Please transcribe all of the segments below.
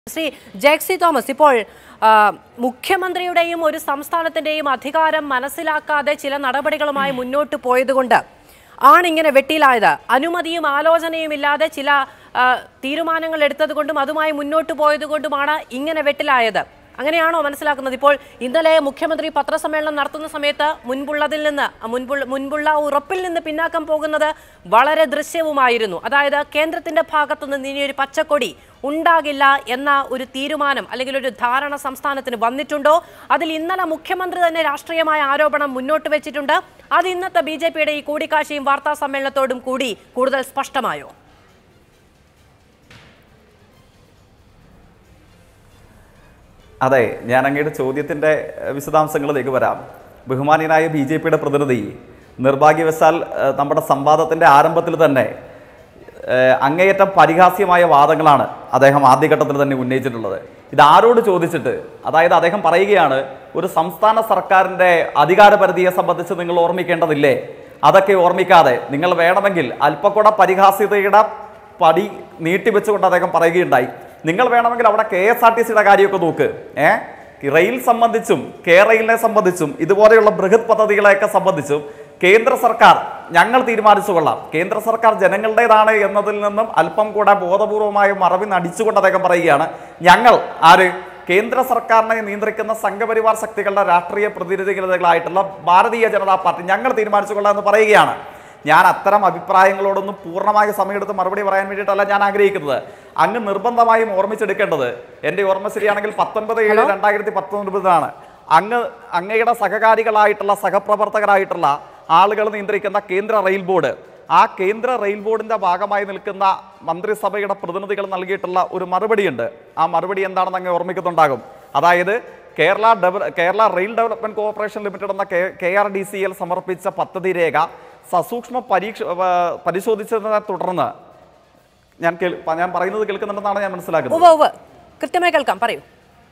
Shri ജെക്സി Thomas ഇപ്പോൾ ആ, മുഖ്യമന്ത്രിയുടെയും ഒരു സംസ്ഥാനത്തിന്റെയും അധികാരം മനസ്സിലാക്കാതെ ചില നടപടികളുമായി മുന്നോട്ട് പോയതുകൊണ്ട് ആണിങ്ങനെ വെട്ടിയിലായത് അനുമതിയും ആലോചനയും ഇല്ലാതെ ചില ആ, തീരുമാനങ്ങൾ എടുത്തതുകൊണ്ടും അതുമായി മുന്നോട്ട് പോയതുകൊണ്ടുമാണ് ഇങ്ങനെ വെട്ടിലായത് അങ്ങനെയാണോ മനസ്സിലാക്കുന്നത് ഇപ്പോൾ ഇന്നലെ മുഖ്യമന്ത്രി പത്രസമ്മേളനം നടത്തുന്ന സമയത്ത് മുൻപുള്ളതിൽ നിന്ന് മുൻപുള്ള മുൻപുള്ള ഉറപ്പിൽ നിന്ന് പിന്നാക്കം പോകുന്നത് വളരെ ദൃശ്യവുമായിരുന്നു അതായത് കേന്ദ്രത്തിന്റെ ഭാഗത്തു നിന്ന് ഇനി ഒരു പച്ചക്കൊടി ഉണ്ടാകില്ല എന്ന ഒരു തീരുമാനം അല്ലെങ്കിൽ ഒരു ധാരണ സംസ്ഥാനത്തിന് വന്നിട്ടുണ്ടോ അതിൽ ഇന്നലെ മുഖ്യമന്ത്രി തന്നെ രാഷ്ട്രീയമായ ആരോപണം മുന്നോട്ട് വെച്ചിട്ടുണ്ട് അത് ഇന്നത്തെ ബി ജെ പിയുടെ ഈ കൂടിക്കാഴ്ചയും വാർത്താ സമ്മേളനത്തോടും കൂടി കൂടുതൽ സ്പഷ്ടമായോ അതെ ഞാൻ അങ്ങയുടെ ചോദ്യത്തിൻ്റെ ഏഹ്, വിശദാംശങ്ങളിലേക്ക് വരാം ബഹുമാനീയനായ ബി ജെ പിയുടെ പ്രതിനിധി നിർഭാഗ്യവശാൽ ഏഹ്, നമ്മുടെ സംവാദത്തിൻ്റെ ആരംഭത്തിൽ തന്നെ ഏഹ്, അങ്ങേയറ്റം പരിഹാസ്യമായ വാദങ്ങളാണ് അദ്ദേഹം ആദ്യഘട്ടത്തിൽ തന്നെ ഉന്നയിച്ചിട്ടുള്ളത് ഇത് ആരോട് ചോദിച്ചിട്ട് അതായത് അദ്ദേഹം പറയുകയാണ് ഒരു സംസ്ഥാന സർക്കാരിൻ്റെ അധികാരപരിധിയെ സംബന്ധിച്ച് നിങ്ങൾ ഓർമ്മിക്കേണ്ടതില്ലേ അതൊക്കെ ഓർമ്മിക്കാതെ നിങ്ങൾ വേണമെങ്കിൽ അല്പക്കൂടെ പരിഹാസ്യതയുടെ പടി നീട്ടിവെച്ചുകൊണ്ട് അദ്ദേഹം പറയുകയുണ്ടായി നിങ്ങൾ വേണമെങ്കിൽ അവിടെ കെ എസ് ആർ ടി സിയുടെ കാര്യമൊക്കെ നോക്ക് ഏ റെയിൽ സംബന്ധിച്ചും കെ റെയിലിനെ സംബന്ധിച്ചും ഇതുപോലെയുള്ള ബൃഹത് പദ്ധതികളെയൊക്കെ സംബന്ധിച്ചും കേന്ദ്ര സർക്കാർ ഞങ്ങൾ തീരുമാനിച്ചു കൊള്ളാം കേന്ദ്ര സർക്കാർ ജനങ്ങളുടേതാണ് എന്നതിൽ നിന്നും അല്പം കൂടെ ബോധപൂർവമായ മറവി നടിച്ചുകൊണ്ട് അദ്ദേഹം പറയുകയാണ് ഞങ്ങൾ ആര് കേന്ദ്ര സർക്കാരിനെ നിയന്ത്രിക്കുന്ന സംഘപരിവാർ ശക്തികളുടെ രാഷ്ട്രീയ പ്രതിനിധികളായിട്ടുള്ള ഭാരതീയ ജനതാ പാർട്ടി ഞങ്ങൾ തീരുമാനിച്ചു കൊള്ളാം എന്ന് പറയുകയാണ് ഞാൻ അത്തരം അഭിപ്രായങ്ങളോടൊന്നും പൂർണ്ണമായ സമയമെടുത്ത് മറുപടി പറയാൻ വേണ്ടിയിട്ടല്ല ഞാൻ ആഗ്രഹിക്കുന്നത് അങ്ങ് നിർബന്ധമായും ഓർമ്മിച്ചെടുക്കേണ്ടത് എൻ്റെ ഓർമ്മ ശരിയാണെങ്കിൽ പത്തൊൻപത് ഏഴ് രണ്ടായിരത്തി പത്തൊൻപതാണ് അങ്ങ് അങ്ങയുടെ സഹകാരികളായിട്ടുള്ള സഹപ്രവർത്തകരായിട്ടുള്ള ആളുകൾ നിയന്ത്രിക്കുന്ന കേന്ദ്ര റെയിൽ ബോർഡ് ആ കേന്ദ്ര റെയിൽ ബോർഡിന്റെ ഭാഗമായി നിൽക്കുന്ന മന്ത്രിസഭയുടെ പ്രതിനിധികൾ നൽകിയിട്ടുള്ള ഒരു മറുപടിയുണ്ട് ആ മറുപടി എന്താണെന്ന് അങ്ങ് ഓർമ്മിക്കുന്നുണ്ടാകും അതായത് കേരള ഡെവ Kerala rail development corporation limited എന്ന K R D C L സമർപ്പിച്ച പദ്ധതി രേഖ സസൂക്ഷ്മ പരീക്ഷ ആ, പരിശോധിച്ചതിനെ തുടർന്ന് ഞാൻ കേൾ- ഞാൻ പറയുന്നത് കേൾക്കുന്നുണ്ടെന്നാണ് ഞാൻ മനസ്സിലാക്കുന്നത് ഉവ്വ് ഉവ്വ് കൃത്യമായി കേൾക്കാം പറയൂ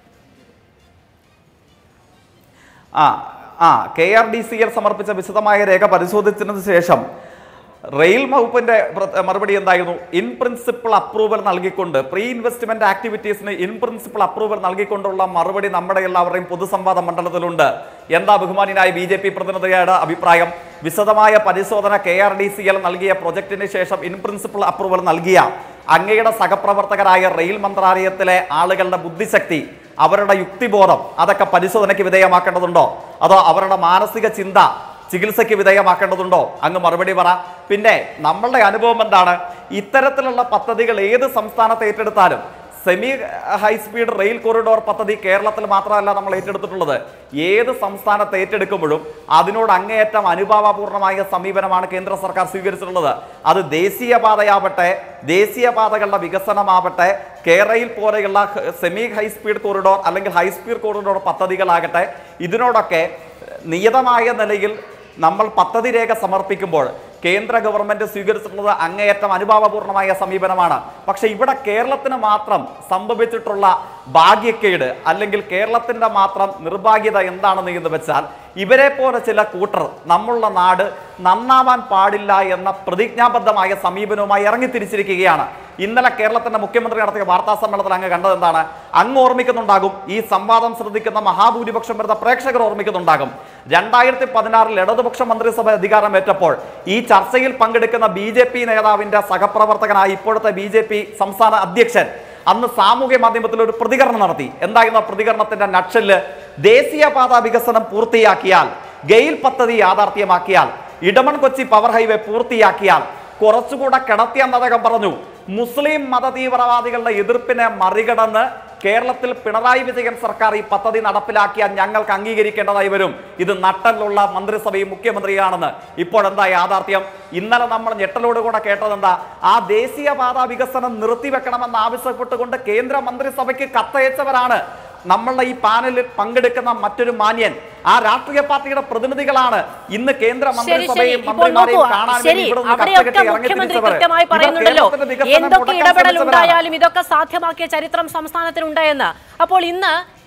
ആ ആ K R D C L സമർപ്പിച്ച വിശദമായ രേഖ പരിശോധിച്ചതിന് ശേഷം റെയിൽ വകുപ്പിന്റെ പ്ര- മറുപടി എന്തായിരുന്നു ഇൻ പ്രിൻസിപ്പിൾ അപ്രൂവൽ നൽകിക്കൊണ്ട് പ്രീ ഇൻവെസ്റ്റ്മെന്റ് ആക്ടിവിറ്റീസിന് ഇൻ പ്രിൻസിപ്പിൾ അപ്രൂവൽ നൽകിക്കൊണ്ടുള്ള മറുപടി നമ്മുടെ എല്ലാവരുടെയും പൊതുസംവാദ മണ്ഡലത്തിലുണ്ട് എന്താ ബഹുമാനിയായ ബി ജെ പി പ്രതിനിധിയുടെ അഭിപ്രായം വിശദമായ പരിശോധന K R D C L നൽകിയ പ്രൊജക്ടിന് ശേഷം ഇൻ പ്രിൻസിപ്പിൾ അപ്രൂവൽ നൽകിയ അങ്ങയുടെ സഹപ്രവർത്തകരായ റെയിൽ മന്ത്രാലയത്തിലെ ആളുകളുടെ ബുദ്ധിശക്തി അവരുടെ യുക്തിബോധം അതൊക്കെ പരിശോധനയ്ക്ക് വിധേയമാക്കേണ്ടതുണ്ടോ അതോ അവരുടെ മാനസിക ചിന്ത ചികിത്സയ്ക്ക് വിധേയമാക്കേണ്ടതുണ്ടോ അങ്ങ് മറുപടി പറ പിന്നെ നമ്മളുടെ അനുഭവം എന്താണ് ഇത്തരത്തിലുള്ള പദ്ധതികൾ ഏത് സംസ്ഥാനത്ത് ഏറ്റെടുത്താലും സെമി ഹൈസ്പീഡ് റെയിൽ കോറിഡോർ പദ്ധതി കേരളത്തിൽ മാത്രമല്ല നമ്മൾ ഏറ്റെടുത്തിട്ടുള്ളത് ഏത് സംസ്ഥാനത്ത് ഏറ്റെടുക്കുമ്പോഴും അതിനോട് അങ്ങേയറ്റം അനുഭാവപൂർണമായ സമീപനമാണ് കേന്ദ്ര സർക്കാർ സ്വീകരിച്ചിട്ടുള്ളത് അത് ദേശീയപാതയാവട്ടെ ദേശീയപാതകളുടെ വികസനമാവട്ടെ കേരളയിൽ പോലെയുള്ള സെമി ഹൈസ്പീഡ് കോറിഡോർ അല്ലെങ്കിൽ ഹൈസ്പീഡ് കോറിഡോർ പദ്ധതികളാകട്ടെ ഇതിനോടൊക്കെ നിയതമായ നിലയിൽ നമ്മൾ പദ്ധതി രേഖ സമർപ്പിക്കുമ്പോൾ കേന്ദ്ര ഗവൺമെന്റ് സ്വീകരിച്ചിട്ടുള്ളത് അങ്ങേയറ്റം അനുഭാവപൂർണമായ സമീപനമാണ് പക്ഷെ ഇവിടെ കേരളത്തിന് മാത്രം സംഭവിച്ചിട്ടുള്ള ഭാഗ്യക്കേട് അല്ലെങ്കിൽ കേരളത്തിന്റെ മാത്രം നിർഭാഗ്യത എന്താണെന്ന് എന്ന് വെച്ചാൽ ഇവരെ പോലെ ചില കൂട്ടർ നമ്മളുള്ള നാട് നന്നാവാൻ പാടില്ല എന്ന പ്രതിജ്ഞാബദ്ധമായ സമീപനവുമായി ഇറങ്ങിത്തിരിച്ചിരിക്കുകയാണ് ഇന്നലെ കേരളത്തിന്റെ മുഖ്യമന്ത്രി നടത്തിയ വാർത്താ സമ്മേളനത്തിൽ അങ്ങ് കണ്ടത് എന്താണ് അങ്ങ് ഓർമ്മിക്കുന്നുണ്ടാകും ഈ സംവാദം ശ്രദ്ധിക്കുന്ന മഹാഭൂരിപക്ഷം വരുന്ന പ്രേക്ഷകർ ഓർമ്മിക്കുന്നുണ്ടാകും രണ്ടായിരത്തി പതിനാറിൽ ഇടതുപക്ഷ മന്ത്രിസഭ അധികാരമേറ്റപ്പോൾ ഈ ചർച്ചയിൽ പങ്കെടുക്കുന്ന ബി ജെ പി നേതാവിന്റെ സഹപ്രവർത്തകനായ ഇപ്പോഴത്തെ ബി ജെ പി സംസ്ഥാന അധ്യക്ഷൻ അന്ന് സാമൂഹ്യ മാധ്യമത്തിൽ ഒരു പ്രതികരണം നടത്തി എന്തായിരുന്നു ആ പ്രതികരണത്തിന്റെ നക്ഷല് ദേശീയപാത വികസനം പൂർത്തിയാക്കിയാൽ ഗെയിൽ പദ്ധതി യാഥാർത്ഥ്യമാക്കിയാൽ ഇടമൺ കൊച്ചി പവർ ഹൈവേ പൂർത്തിയാക്കിയാൽ കുറച്ചുകൂടെ കിടത്തിയെന്ന് അദ്ദേഹം പറഞ്ഞു മുസ്ലിം മതതീവ്രവാദികളുടെ എതിർപ്പിനെ മറികടന്ന് കേരളത്തിൽ പിണറായി വിജയൻ സർക്കാർ ഈ പദ്ധതി നടപ്പിലാക്കിയാൽ ഞങ്ങൾക്ക് അംഗീകരിക്കേണ്ടതായി വരും ഇത് നട്ടലുള്ള മന്ത്രിസഭയും മുഖ്യമന്ത്രിയാണെന്ന് ഇപ്പോൾ എന്താ യാഥാർത്ഥ്യം ഇന്നലെ നമ്മൾ ഞെട്ടലോടുകൂടെ കേട്ടത് എന്താ ആ ദേശീയപാത വികസനം നിർത്തിവെക്കണമെന്ന് ആവശ്യപ്പെട്ടുകൊണ്ട് കേന്ദ്ര മന്ത്രിസഭയ്ക്ക് കത്തയച്ചവരാണ് നമ്മളുടെ ഈ പാനലിൽ പങ്കെടുക്കുന്ന മറ്റൊരു മാന്യൻ ആ രാഷ്ട്രീയ പാർട്ടിയുടെ പ്രതിനിധികളാണ് ഇന്ന് കേന്ദ്ര ശരി ശരി മന്ത്രിസഭയും ഇപ്പോൾ മന്ത്രിമാരെയും നോക്കൂ കാണാൻ ശരി വേണ്ടി ഇവിടുന്ന് അവിടെയൊക്കെ കച്ചകെട്ടി മുഖ്യമന്ത്രി ഇറങ്ങിത്തിരിച്ചവർ. കൃത്യമായി ഇവർ പറയുന്നുണ്ടല്ലോ കേരളത്തിന്റെ വികസനം എന്തൊക്കെ മുടക്കാൻ ഇടപെടൽ ശ്രമിച്ചവരാണ്. ഉണ്ടായാലും ഇതൊക്കെ സാധ്യമാക്കിയ ചരിത്രം സംസ്ഥാനത്തിനുണ്ട് എന്ന് അപ്പോൾ ഇന്ന്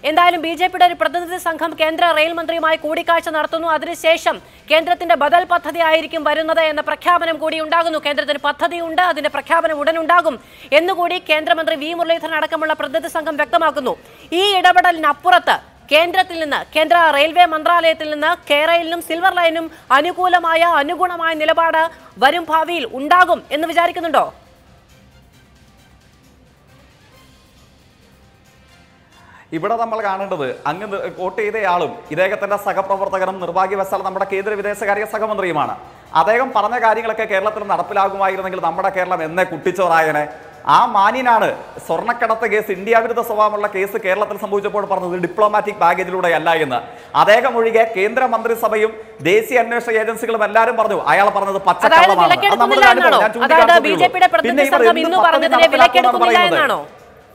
എന്തായാലും ബി ജെ പിയുടെ ഒരു പ്രതിനിധി സംഘം കേന്ദ്ര റെയിൽ മന്ത്രിയുമായി കൂടിക്കാഴ്ച നടത്തുന്നു അതിനുശേഷം കേന്ദ്രത്തിന്റെ ബദൽ പദ്ധതി ആയിരിക്കും വരുന്നത് എന്ന പ്രഖ്യാപനം കൂടി ഉണ്ടാകുന്നു കേന്ദ്രത്തിന് പദ്ധതിയുണ്ട് അതിന്റെ പ്രഖ്യാപനം ഉടൻ ഉണ്ടാകും എന്നുകൂടി കേന്ദ്രമന്ത്രി വി മുരളീധരൻ അടക്കമുള്ള പ്രതിനിധി സംഘം വ്യക്തമാക്കുന്നു ഈ ഇടപെടലിനപ്പുറത്ത് കേന്ദ്രത്തിൽ നിന്ന് കേന്ദ്ര റെയിൽവേ മന്ത്രാലയത്തിൽ നിന്ന് കേരളിനും സിൽവർ ലൈനും അനുകൂലമായ അനുഗുണമായ നിലപാട് വരും ഭാവിയിൽ ഉണ്ടാകും എന്ന് വിചാരിക്കുന്നുണ്ടോ ഇവിടെ നമ്മൾ കാണേണ്ടത് അങ്ങ് നി- വോട്ട് ചെയ്തയാളും ഇദ്ദേഹത്തിന്റെ സഹപ്രവർത്തകനും നിർഭാഗ്യവശാൽ നമ്മുടെ കേന്ദ്ര വിദേശകാര്യ സഹമന്ത്രിയുമാണ് അദ്ദേഹം പറഞ്ഞ കാര്യങ്ങളൊക്കെ കേരളത്തിൽ നടപ്പിലാകുമായിരുന്നെങ്കിൽ നമ്മുടെ കേരളം എന്നെ കുട്ടിച്ചോറായനെ ആ മാന്യനാണ് സ്വർണ്ണക്കടത്ത് കേസ് ഇന്ത്യ വിരുദ്ധ സ്വഭാവമുള്ള കേസ് കേരളത്തിൽ സംഭവിച്ചപ്പോൾ പറഞ്ഞത് ഡിപ്ലോമാറ്റിക് ബാഗേജിലൂടെ അല്ല എന്ന് അദ്ദേഹം ഒഴികെ കേന്ദ്ര മന്ത്രിസഭയും ദേശീയ അന്വേഷണ ഏജൻസികളും എല്ലാവരും പറഞ്ഞു അയാൾ പറഞ്ഞത് അതായത് പച്ചക്കള്ളമാണ് അത് നമ്മൾ വിലക്കെടുക്കുന്നില്ല കണ്ടിട്ടുണ്ട്. എന്നാണോ ഞാൻ അതായത് ബി ചൂണ്ടിക്കാണിച്ചതേ ജെ പിയുടെ ഉള്ളൂ. പിന്നെ പ്രതിനിധി ഇവർ സംഘം എന്ത് ഇന്ന് പദ്ധതി പറഞ്ഞതിനെ നടപ്പിലാക്കുമെന്നാണ് വിലക്കെടുക്കുന്നില്ല പറയുന്നത്? എന്നാണോ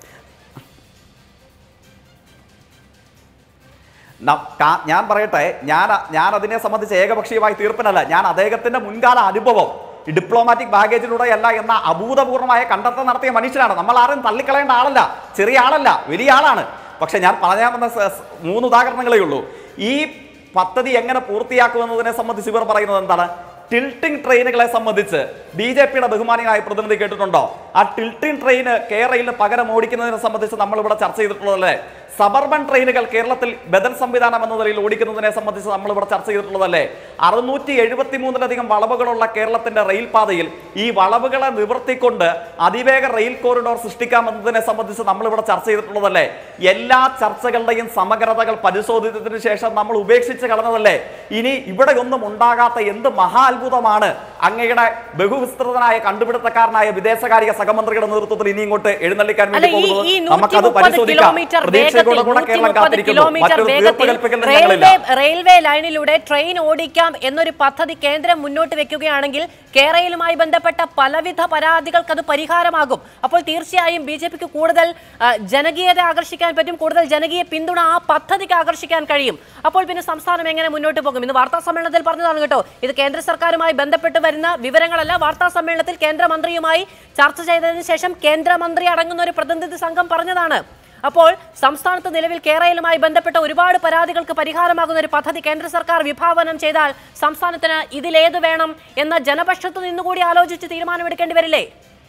ന- കാ- ഞാൻ പറയട്ടെ ഞാൻ ഞാൻ അതിനെ സംബന്ധിച്ച് ഏകപക്ഷീയമായി തീർപ്പിനല്ല ഞാൻ അദ്ദേഹത്തിന്റെ മുൻകാല അനുഭവം ഈ ഡിപ്ലോമാറ്റിക് ബാഗേജിലൂടെയല്ല എന്ന അഭൂതപൂർവമായ കണ്ടെത്തൽ നടത്തിയ മനുഷ്യനാണ് നമ്മൾ ആരും തള്ളിക്കളയേണ്ട ആളല്ല ചെറിയ ആളല്ല വലിയ ആളാണ് പക്ഷെ ഞാൻ പറയാൻ വന്ന സ- സ് മൂന്ന് ഉദാഹരണങ്ങളേ ഉള്ളൂ ഈ പദ്ധതി എങ്ങനെ പൂർത്തിയാക്കുമെന്നതിനെ സംബന്ധിച്ച് ഇവർ പറയുന്നത് എന്താണ് ടിൽറ്റിംഗ് ട്രെയിനുകളെ സംബന്ധിച്ച് ബി ജെ പിയുടെ ബഹുമാനിയായ പ്രതിനിധി കേട്ടിട്ടുണ്ടോ ആ ടിൽറ്റിംഗ് ട്രെയിന് കേരളയിൽ പകരം ഓടിക്കുന്നതിനെ സംബന്ധിച്ച് നമ്മൾ ഇവിടെ ചർച്ച ചെയ്തിട്ടുള്ളതല്ലേ സബർബൻ ട്രെയിനുകൾ കേരളത്തിൽ ബദൽ സംവിധാനം എന്ന നിലയിൽ ഓടിക്കുന്നതിനെ സംബന്ധിച്ച് നമ്മൾ ഇവിടെ ചർച്ച ചെയ്തിട്ടുള്ളതല്ലേ അറുന്നൂറ്റി എഴുപത്തി മൂന്നിലധികം വളവുകളുള്ള കേരളത്തിന്റെ റെയിൽ പാതയിൽ ഈ വളവുകളെ നിവർത്തിക്കൊണ്ട് അതിവേഗ റെയിൽ കോറിഡോർ സൃഷ്ടിക്കാമെന്നതിനെ സംബന്ധിച്ച് നമ്മൾ ഇവിടെ ചർച്ച ചെയ്തിട്ടുള്ളതല്ലേ എല്ലാ ചർച്ചകളുടെയും സമഗ്രതകൾ പരിശോധിച്ചതിന് ശേഷം നമ്മൾ ഉപേക്ഷിച്ച് കളഞ്ഞതല്ലേ ഇനി ഇവിടെ ഒന്നും ഉണ്ടാകാത്ത എന്ത് മഹാ അത്ഭുതമാണ് അങ്ങയുടെ ബഹുവിസ്തൃതനായ കണ്ടുപിടുത്തക്കാരനായ വിദേശകാര്യ സഹമന്ത്രിയുടെ നേതൃത്വത്തിൽ ഇനി ഇങ്ങോട്ട് എഴുന്നള്ളിക്കാൻ അല്ല വേണ്ടി ഈ പോകുന്നത് ഈ നമുക്കത് 130 പരിശോധിക്കാം കിലോമീറ്റർ പ്രതീക്ഷയോടെ കൂടെ കേരളം 130 കാത്തിരിക്കുന്നു കിലോമീറ്റർ മറ്റൊരു തീർപ്പ് വേഗത്തിൽ കൽപ്പിക്കൽ റെയിൽവേ ഞങ്ങളില്ല റെയിൽവേ ലൈനിലൂടെ ട്രെയിൻ ഓടിക്കാം എന്നൊരു പദ്ധതി കേന്ദ്രം മുന്നോട്ട് വെക്കുകയാണെങ്കിൽ കേരളയുമായി ബന്ധപ്പെട്ട പലവിധ പരാതികൾക്ക് അത് പരിഹാരമാകും അപ്പോൾ തീർച്ചയായും ബി ജെ പിക്ക് കൂടുതൽ ആ, ജനകീയത ആകർഷിക്കാൻ പറ്റും കൂടുതൽ ജനകീയ പിന്തുണ ആ പദ്ധതിക്ക് ആകർഷിക്കാൻ കഴിയും അപ്പോൾ പിന്നെ സംസ്ഥാനം എങ്ങനെ മുന്നോട്ട് പോകും ഇന്ന് വാർത്താ സമ്മേളനത്തിൽ പറഞ്ഞതാണ് കേട്ടോ ഇത് കേന്ദ്ര സർക്കാരുമായി ബന്ധപ്പെട്ട് വരുന്ന വിവരങ്ങളല്ല വാർത്താ സമ്മേളനത്തിൽ കേന്ദ്രമന്ത്രിയുമായി ചർച്ച ചെയ്തതിനു ശേഷം കേന്ദ്രമന്ത്രി അടങ്ങുന്ന ഒരു പ്രതിനിധി സംഘം പറഞ്ഞതാണ് അപ്പോൾ സംസ്ഥാനത്ത് നിലവിൽ കേരളയുമായി ബന്ധപ്പെട്ട ഒരുപാട് പരാതികൾക്ക് പരിഹാരമാകുന്ന ഒരു പദ്ധതി കേന്ദ്ര സർക്കാർ വിഭാവനം ചെയ്താൽ സംസ്ഥാനത്തിന് ഇതിലേത് വേണം എന്ന ജനപക്ഷത്തു നിന്നുകൂടി ആലോചിച്ച് തീരുമാനമെടുക്കേണ്ടി വരില്ലേ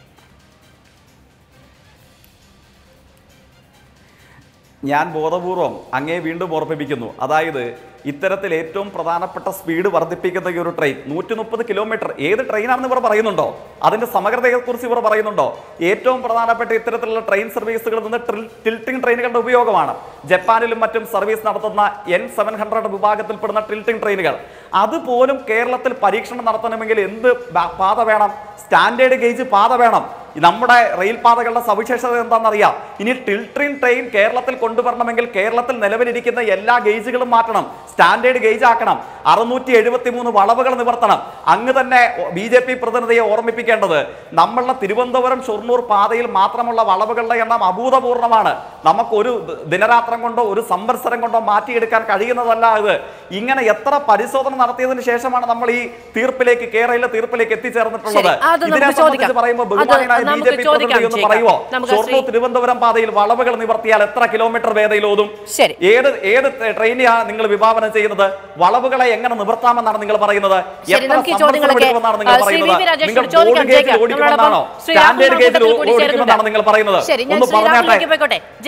ഞാൻ ബോധപൂർവം അങ്ങേ വീണ്ടും ഓർമ്മിപ്പിക്കുന്നു അതായത് ഇത്തരത്തിൽ ഏറ്റവും പ്രധാനപ്പെട്ട സ്പീഡ് വർദ്ധിപ്പിക്കുന്ന ഈ ഒരു ട്രെയിൻ നൂറ്റി മുപ്പത് കിലോമീറ്റർ ഏത് ട്രെയിനാണെന്ന് ഇവർ പറയുന്നുണ്ടോ അതിന്റെ സമഗ്രതയെക്കുറിച്ച് ഇവർ പറയുന്നുണ്ടോ ഏറ്റവും പ്രധാനപ്പെട്ട ഇത്തരത്തിലുള്ള ട്രെയിൻ സർവീസുകളിൽ നിന്ന് ട്രിൽ- ടിൽറ്റിംഗ് ട്രെയിനുകളുടെ ഉപയോഗമാണ് ജപ്പാനിലും മറ്റും സർവീസ് നടത്തുന്ന എൻ സെവൻ ഹൺഡ്രഡ് വിഭാഗത്തിൽപ്പെടുന്ന ടിൽറ്റിംഗ് ട്രെയിനുകൾ അതുപോലും കേരളത്തിൽ പരീക്ഷണം നടത്തണമെങ്കിൽ എന്ത് ബ- പാത വേണം സ്റ്റാൻഡേർഡ് ഗേജ് പാത വേണം ഈ നമ്മുടെ റെയിൽ പാതകളുടെ സവിശേഷത എന്താണെന്നറിയാം ഇനി ടിൽട്രിൻ ട്രെയിൻ കേരളത്തിൽ കൊണ്ടുവരണമെങ്കിൽ കേരളത്തിൽ നിലവിലിരിക്കുന്ന എല്ലാ ഗേജുകളും മാറ്റണം സ്റ്റാൻഡേർഡ് ഗേജ് ആക്കണം അറുന്നൂറ്റി എഴുപത്തി മൂന്ന് വളവുകൾ നിവർത്തണം അങ്ങ് തന്നെ ബി ജെ പി പ്രതിനിധിയെ ഓർമ്മിപ്പിക്കേണ്ടത് നമ്മളുടെ തിരുവനന്തപുരം ഷൊർണൂർ പാതയിൽ മാത്രമുള്ള വളവുകളുടെ എണ്ണം അഭൂതപൂർണ്ണമാണ് നമുക്കൊരു ദ- ദിനരാത്രം കൊണ്ടോ ഒരു സംവത്സരം കൊണ്ടോ മാറ്റിയെടുക്കാൻ കഴിയുന്നതല്ല ഇത് ഇങ്ങനെ എത്ര പരിശോധന നടത്തിയതിനു ശേഷമാണ് നമ്മൾ ഈ തീർപ്പിലേക്ക് കേരളയിലെ തീർപ്പിലേക്ക് എത്തിച്ചേർന്നിട്ടുള്ളത് ശരി, അത് നമുക്ക് ഇതിനെ സംബന്ധിച്ച് ചോദിക്കാം. പറയുമ്പോൾ അത് ബഹുമാനായ ബി നമുക്ക് ജെ പി ചോദിക്കാം, പ്രതിനിധി ഒന്ന് ജേക്കബ്. പറയുമോ നമുക്ക് ഷൊർണൂർ ശ്രീ- തിരുവനന്തപുരം പാതയിൽ വളവുകൾ നിവർത്തിയാൽ എത്ര കിലോമീറ്റർ വേദയിൽ ഓതും ശരി. ഏത് ഏത് ട്രെയിനെയാണ് നിങ്ങൾ വിഭാവനം ചെയ്യുന്നത് വളവുകളെ എങ്ങനെ നിവർത്താമെന്നാണ് നിങ്ങൾ പറയുന്നത് ശരി, എത്ര നമുക്ക് ഈ സമ്മർദ്ദം ചോദ്യങ്ങളൊക്കെ, എടുക്കുമെന്നാണ് നിങ്ങൾ ആ, ശ്രീ വി. വി. പറയുന്നത് രാജേഷിനോട് നിങ്ങൾ ചോദിക്കാം, ബോർഡ് ഗേജിൽ ജേക്കബ്. ഓടിക്കുമെന്നാണോ നമ്മളോടൊപ്പം ശ്രീ രാഹുൽ സ്റ്റാൻഡേർഡ് ഗേജിൽ മാങ്കൂട്ടത്തിൽ കൂടി ഓടിക്കുമെന്നാണ് നിങ്ങൾ പറയുന്നത് ശരി ഞാൻ ഒന്ന് പറഞ്ഞാട്ടെ ശ്രീരാഹുലിലേക്ക് പോയിക്കോട്ടെ